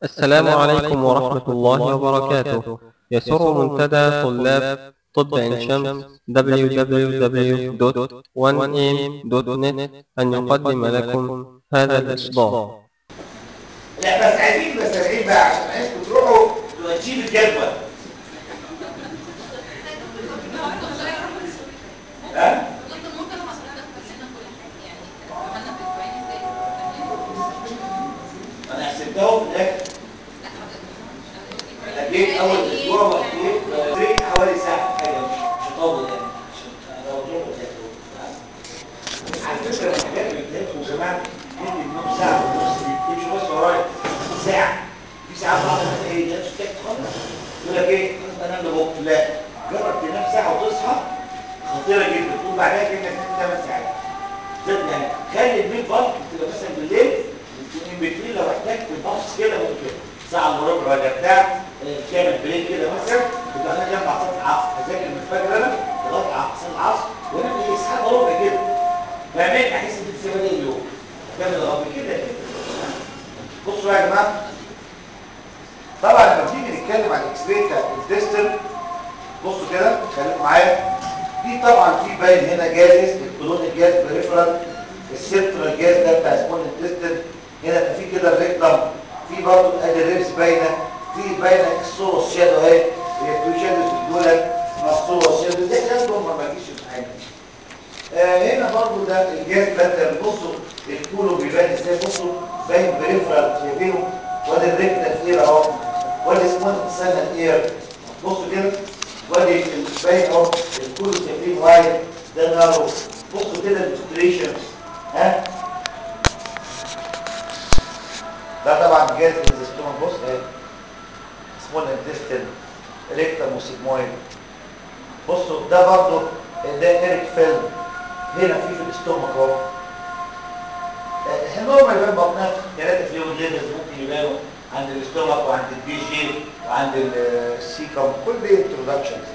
السلام عليكم ورحمة الله وبركاته يسر منتدى طلاب طب عين شمس www.1am.net أن يقدم لكم هذا الإصدار لا بس عايزين مستمعين بقى عشان عايزكم تروحوا تجيب الجدول ها؟ انا حسبتهم في الاخر لقيت اول اسبوع وقتين بريك حوالي ساعه حاجه مش مش هطول يعني عشان لو تروحوا تاكلوا على فكره من الحاجات اللي بتاكلوا يا جماعه ممكن النوم ساعه ونص تمشي بس ورايا ساعه في ساعات بعض الناس ايه جاتش تاكل خالص يقول لك ايه خلاص انام لبكره لا جرب تنام ساعه وتصحى خطيره جدا تقوم بعدها كانك نمت 8 ساعات زاد يعني خلي الميل بلك تبقى مثلا بالليل ان بتلين لو احتجت الباص كده ممكن كده ساعه الا ربع ولا بتاع آه، تعمل بريك كده مثلا تبقى انا جنب عصام العصر اذاكر من الفجر انا لغايه عصام العصر وانا ايه ساعه الا ربع كده فاهمين احس ان السبب ايه اليوم كامل الرب كده كده بصوا يا جماعه طبعا لما بنيجي نتكلم عن الاكس راي بتاع الانتستين بصوا كده خليكم معايا في طبعا في باين هنا جاز الكولون الجاز بريفرال السنترال جاز ده بتاع سمول انتستين هنا في كده الريكتم في برضه ادي الريبس باينه في باينه الصوره الشادو اهي هي تو شادوز دول الصوره الشادو دي حاجات ما ما تجيش في حاجه آه هنا برضه ده الجاز باتر بصوا الكولون بيبان ازاي بصوا باين بريفرال شايفينه وادي الريكتم اير اهو وادي سمول سنه اير بصوا كده وادي باين اهو الكولون شايفين وايد ده نارو بصوا كده الفلتريشن ها ده طبعا جاز الستومك بص اهي سمول انتستين ريكتم وسيجمويد بصوا ده برضو ده ايريك فيلم هنا في في الاستومك اهو هنا ما يبان بطنها ثلاثه فلويد ليفلز ممكن يبانوا عند الاستومك وعند البي جي وعند السيكم كل دي انترودكشنز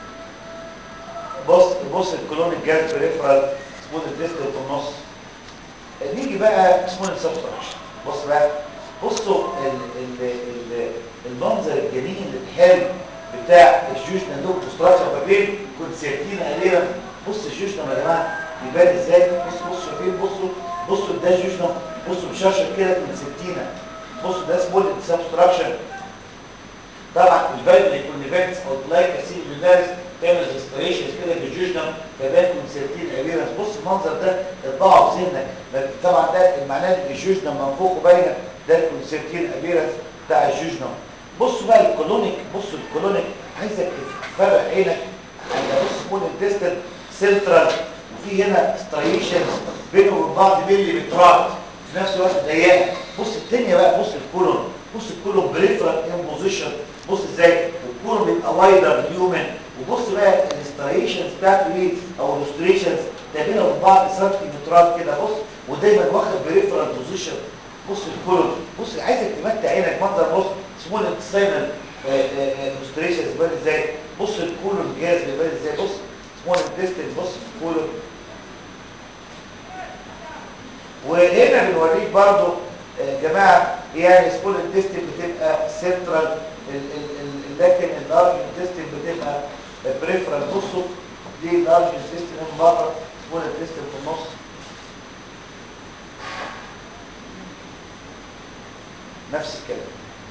بص بص الكولون الجاز بريفرال سمول انتستين في النص نيجي بقى سمول سبستراكشن بص بقى بصوا ال ال ال المنظر الجميل الحلو بتاع الجوشنا دوب ستراكشر ما بين كونسيرتينا قليلا بص الجوشنا يا جماعه يبان ازاي بصوا بصوا شايفين بصوا بصوا ده الجوشنا بصوا مشرشر كده كونسيرتينا بصوا ده سمول سبستراكشن طبعا الفالف يكون فالف او لايك اسيل لوناريس تعمل ريستريشنز كده في الجوجنم كمان كونسرتين ابيرنس بص المنظر ده اطبعه في ذهنك طبعا ده معناه ان الجوجنم من فوق باينه ده الكونسرتين ابيرنس بتاع الجوجنم بصوا بقى الكولونيك بصوا الكولونيك عايزك تفرق عينك على بص سمول انتستين سنترال وفي هنا ستريشنز بينه وبين بعض ملي مترات في نفس الوقت ضيقه بص الدنيا بقى بص الكولون بص الكولون بريفرال امبوزيشن بص ازاي الكولون بيبقى وايدر هيومن وبص بقى الاستريشنز بتاعته ايه او الاستريشنز ده بينه وبين بعض سنتيمترات كده بص ودايما واخد بريفرال بوزيشن بص الكولون بص عايزك تمتع عينك منظر بص سمول انتستينال الاستريشنز بيبان ازاي بص الكولون جاز بيبان ازاي بص سمول انتستين بص الكولون وهنا بنوريك برضو يا جماعه يعني سمول انتستين بتبقى سنترال لكن اللارج انتستين بتبقى بريفرال بصوا دي اللارج انتستين من بره سمول انتستين في النص نفس الكلام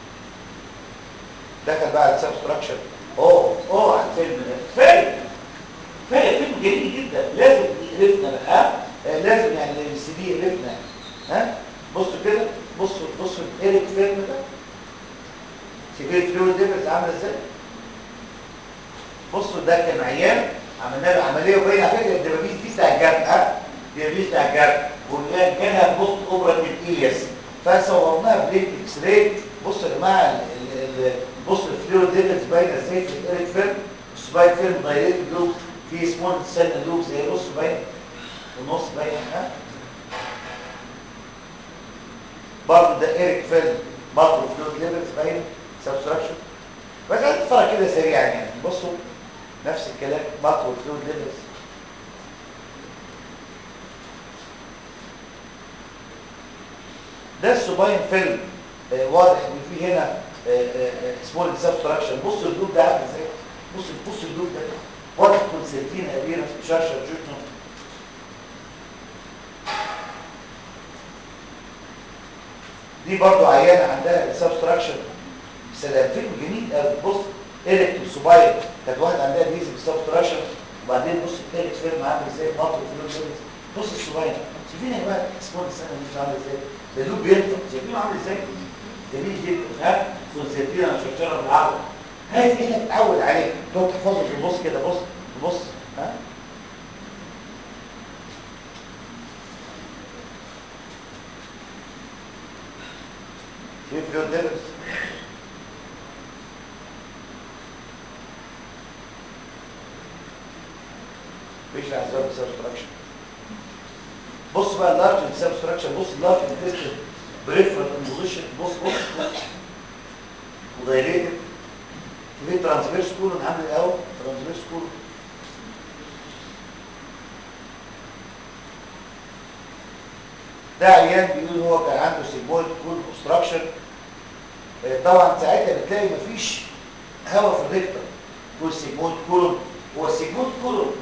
دخل بقى على السبستراكشن اوه اوه على الفيلم ده فيلم فيلم فيلم جميل جدا لازم يقرفنا بقى آه لازم يعني السي دي يقرفنا ها بصوا كده بصوا بصوا الايريك فيلم ده شايفين الفلويد ليفلز عامله ازاي بصوا ده كان عيان عملنا له عمليه وبين على فكره الدبابيس دي بتاع الجرح ها الدبابيس بتاع الجرح وجالها بوست اوبراتيف ايلياس فصورناها بريك اكس راي بصوا يا جماعه بصوا الفلويد ليفلز باينه ازاي في الايريك فيلم السبايك فيلم دايركت لوب في سمول سيل لوب زي بصوا باين ونص باين ها برضه ده ايريك فيلم برضه الفلويد ليفلز باين سبستراكشن بس هتتفرج كده سريعا يعني بصوا نفس الكلام ماكرو فلويد ليفلز ده السوباين فيلم آه، واضح ان في هنا سمول سبستراكشن بص الدود ده عامل ازاي بص بص الدود ده واضح كونسرتين ابيرنس شرشر جوتون دي برضو عيانه عندها سبستراكشن سلام فيلم جميل قوي بص ايريك وسوبايل كانت واحده عندها ديزي سبستراكشن وبعدين بص التالت فيلم عامل ازاي مطر في اليوم بص السوبايل شايفين يا جماعه سمول السنه مش عامل ازاي ده لوب بيطلع شايفينه عامل ازاي جميل جدا ها كونسرتين انا شرشره بالعرض هذه هنا تتعود عليه تقعد تحفظه تبص كده بص تبص ها في فلويد ليفلز مفيش اسباب سبستراكشن بص بقى اللارج سبستراكشن بص اللارج انتستين بريفرال بوزيشن بص بص بص ودايليتد في ترانسفيرس كولون عامل الاول ترانسفيرس كولون ده عيان بيقول هو كان عنده سيجمويد كول اوبستراكشن طبعا ساعتها بتلاقي مفيش هواء في الريكتر هو السيجمويد كولون هو السيجمويد كولون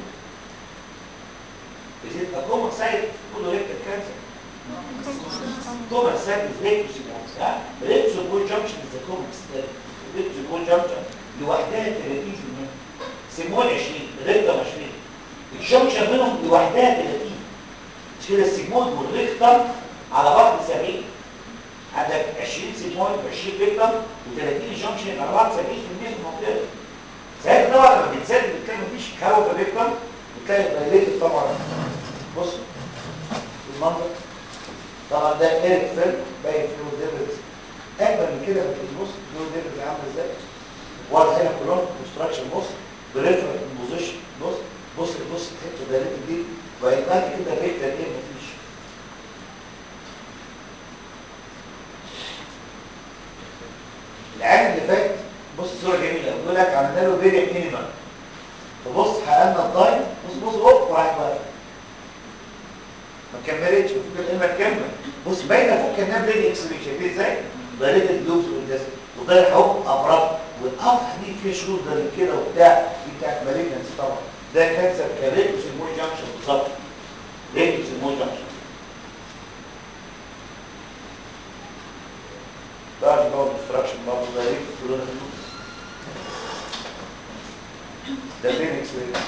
بتبقى كومن سايد كله ريكتر كانسر كومن سايد از ريكتر سيجمويد ها ريكتر بول جانكشن از ذا كومن سايد ريكتر بول جانكشن لوحدها 30% سيجمويد 20 ريكتر 20 الجانكشن منهم لوحدها 30 مش كده السيجمويد والريكتر على بعض 70 عندك 20 سيجمويد و20 ريكتر و30 جانكشن على بعض 70% في المنطقه ساعتها طبعا لما بيتسال بتلاقي مفيش هواء في الريكتر وتلاقي دايليتد طبعا بص المنظر طبعا ده ايريك فيلم باين فيه ديفلز اكبر من كده بتلاقي بص فلو ديفلز عامل ازاي واضح هنا كلهم كونستراكشن بص بريفرال بوزيشن بص بص بص الحته دايليتد دي وبعد كده الريكتر ايه مفيش العين اللي فات بص الصوره جميله بيقول لك عملنا له فيري مينيمال فبص حققنا الداين بص بص هوب وراحت واقفه ما كملتش المفروض الكلمه تكمل بص باينه فوق كانها برين اكس راي شايفين ازاي؟ ضريت اللوبس والجسم وضايع اهو ابرد والقفحه دي فيها شولدر كده وبتاع دي بتاعت مالجنسي طبعا ده كانسر كريكتوس الموي جانكشن بالظبط ريكتوس الموي جانكشن بعد بقى ديستراكشن برضه ده ريكتوس كلنا ده برين اكس راي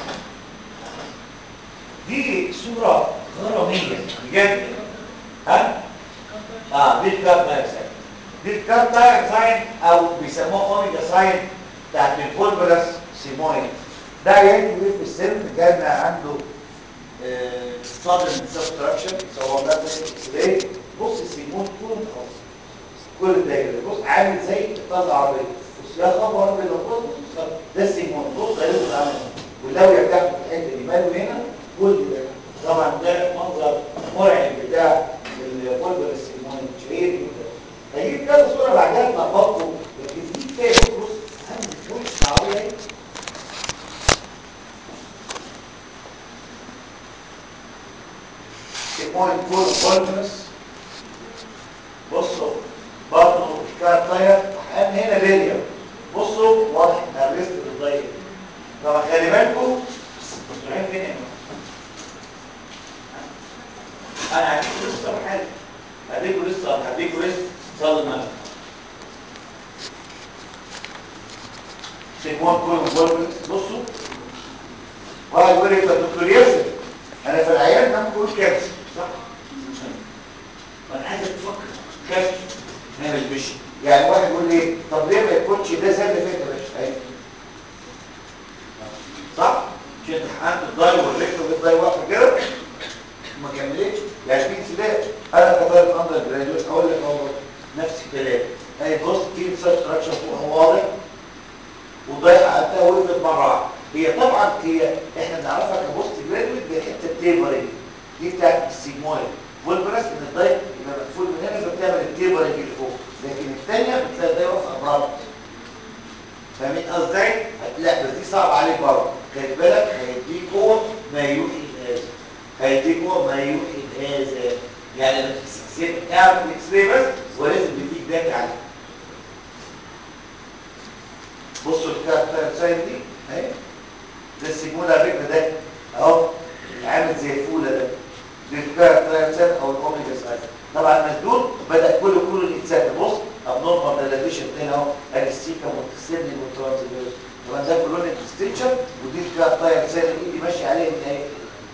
دي صورة غرامية بجد ها؟ اه دي الكارت دايكساين دي الكارت دايكساين او بيسموه اوميجا ساين بتاعت الفولبرس سيمويد ده يكفي في السن جالنا عنده صدر سبستراكشن سواء ده اكس راي بص السيمون كله اهو كل الدايره بص عامل زي الطاقه العربيه بص يا خبر ابيض بص بص ده السيمون بص غيره عامل واللويه بتاعته في الحته دي ماله هنا كل ده طبعا ده منظر مرعب بتاع الفولفر السيمون شهير جدا هجيب كذا صوره بعدها تلخبطوا لكن دي كفايه بص عامل وش العربيه اهي سيمون كول فولفرس بصوا برضه كان طاير قام هنا ليليا بصوا واضح الريست الضيق طبعا خلي بالكم بصوا رايحين فين يا انا هديكوا لسه حاجه هديكوا لسه هديكوا لسه صلي المغرب سيكون كل فولفنس بصوا واحد يقول لي يا دكتور ياسر انا في العيان ده بقول كانسر صح وانا عايزك تفكر كانسر انا مش مش يعني واحد يقول لي طب ليه ما يكونش ده زي اللي فات يا باشا ايوه صح مش انت حققت الضاي والريكتور والضاي واقفه كده ما كملتش يعني في انسداد انا كطالب اندر جراديويت اقول لك اهو نفس الكلام هي بص في سبستراكشن فوق واضح وضايع قعدتها وقفت مره واحده هي طبعا هي احنا بنعرفها كبوست جراديويت دي حته تيبرنج دي بتاعت السيجمويد والبرس ان الضايع يبقى مقفول من هنا فبتعمل التيبرنج اللي فوق لكن الثانيه بتلاقي الضايع واقف ابرد فاهمين قصدي؟ لا بس دي صعبه عليك برضه خلي بالك هيديك قوه ما يوحي هذا هيديك قوه ما يوحي بهذا يعني لما تكسب اعرف الاكس راي بس ولازم بيديك داتا عليه بصوا الكاركتر دي اهي ده السيجمولا على فكره ده اهو اللي عامل زي الفوله ده دي الكاركتر او الاوميجا سايد طبعا مسدود بدا كله كله الانسان بص ابنورمال ديلاتيشن هنا اهو ادي السيكا والسيرني والترانسفيرس طبعا ده كلونيك ستيتشر ودي الكاركتر سيل اللي ماشي عليه من اهي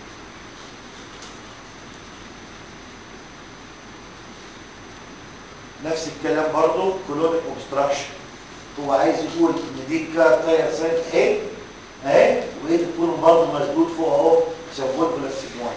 نفس الكلام برضو كلونيك اوبستراكشن هو عايز يقول ان دي كارتاير سايت اهي اهي وايه تكون برضه مسدود فوق اهو عشان فوق بلاستيكون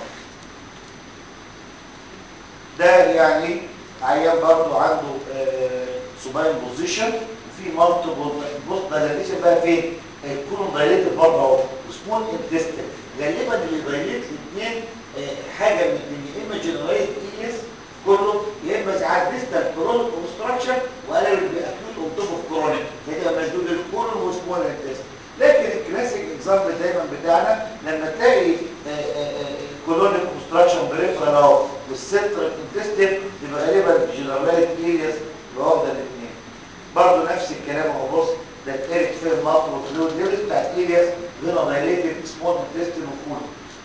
ده يعني عيان برضه عنده سوباين بوزيشن وفي مالتيبل بص دايليشن بقى فين؟ يكونوا دايليتد برضه اهو وسمول انتستين غالبا اللي دايليت الاثنين حاجه من الاثنين يا اما جنرايت اي اس كله يا اما ساعات ديستال كرونيك اوبستراكشن وقلب باكيوت اون توب اوف كرونيك فتبقى مسدود الكولون وسمول انتست لكن الكلاسيك اكزامبل دايما بتاعنا لما تلاقي كولونيك اوبستراكشن بريفرال اهو والسنترال انتستين يبقى غالبا جنرالايت ايرياس واخده الاثنين برضه نفس الكلام اهو بص ده التالت فير مطر وفلويد ليفلز بتاعت ايرياس هنا دايليتد سمول انتستين وكولون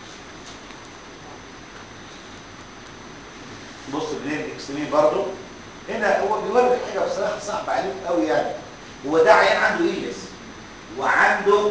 بص بلين اكس راي برضه هنا هو بيوري حاجه بصراحه صعبه عليك قوي يعني هو ده عيان عنده ايليس وعنده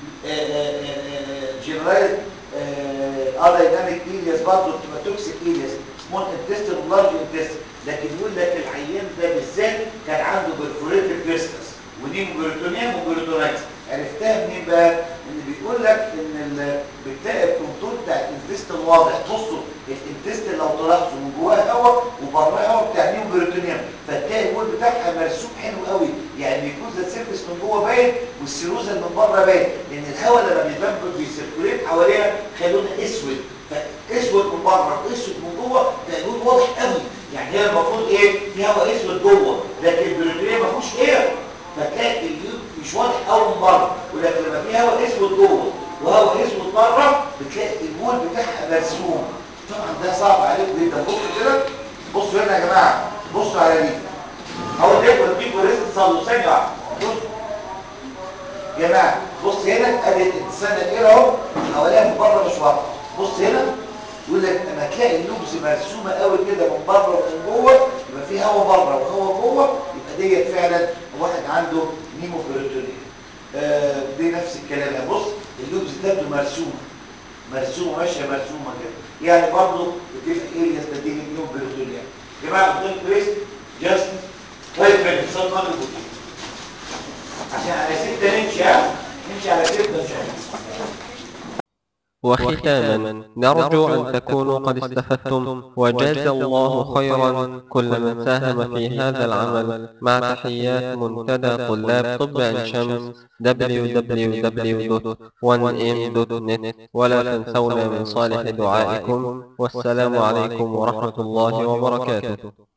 جنرال اه دايناميك ايليس برضه بتبقى توكسيك ايليس سمول انتستين ولارج انتستين لكن يقول لك العيان ده بالذات كان عنده برفوريتد فيستس ودي بيريتونيوم وبيريتونايتس عرفتها منين بقى؟ ان بيقول لك ان بتلاقي الكونتور بتاع الانتستين واضح بصوا الانتستين لو تلاحظوا من جواه هواء وبره هواء بتاع نيو بيريتونيوم فتلاقي الوول بتاعها مرسوم حلو قوي يعني بيكون ذا سيرفيس من جوه باين والسيروزا من بره باين لان الهواء لما بيبان بيسيركوليت حواليها خلونا اسود فاسود من بره واسود من جوه ده الوول واضح قوي يعني هي المفروض ايه؟ في هواء اسود جوه لكن البيريتونيوم ما فيهوش اير فتلاقي اليود مش واضح قوي من بره ولكن لما في هواء اسود جوه وهواء اسود بره بتلاقي الوول بتاعها مرسوم طبعا ده صعب عليكم جدا بصوا كده بصوا هنا يا جماعه بصوا على دي اهو ده بديكوا ريست صلوا ثانيه واحده بصوا يا جماعه بص هنا ادي الانسان الايه اهو حواليها من بره مش واضحه بص هنا يقول لك لما تلاقي اللوبز مرسومه قوي كده من بره ومن جوه يبقى في هواء بره وهواء جوه يبقى ديت فعلا واحد عنده نيمو بيريتونيا آه دي نفس الكلام بص اللوبز تبدو مرسومه مرسومه ماشيه مرسومه كده يعني برضه بتبقى ايه يستدين نيمو بيريتونيا يا جماعه الضيف بريست جاست فايف مينتس صار مغرب عشان على ستة نمشي ها نمشي على ستة ان شاء الله وختاما نرجو أن تكونوا قد استفدتم وجاز الله خيرا كل من ساهم في هذا العمل مع تحيات منتدى طلاب طب عين شمس www.1m.net ولا تنسونا من صالح دعائكم والسلام عليكم ورحمة الله وبركاته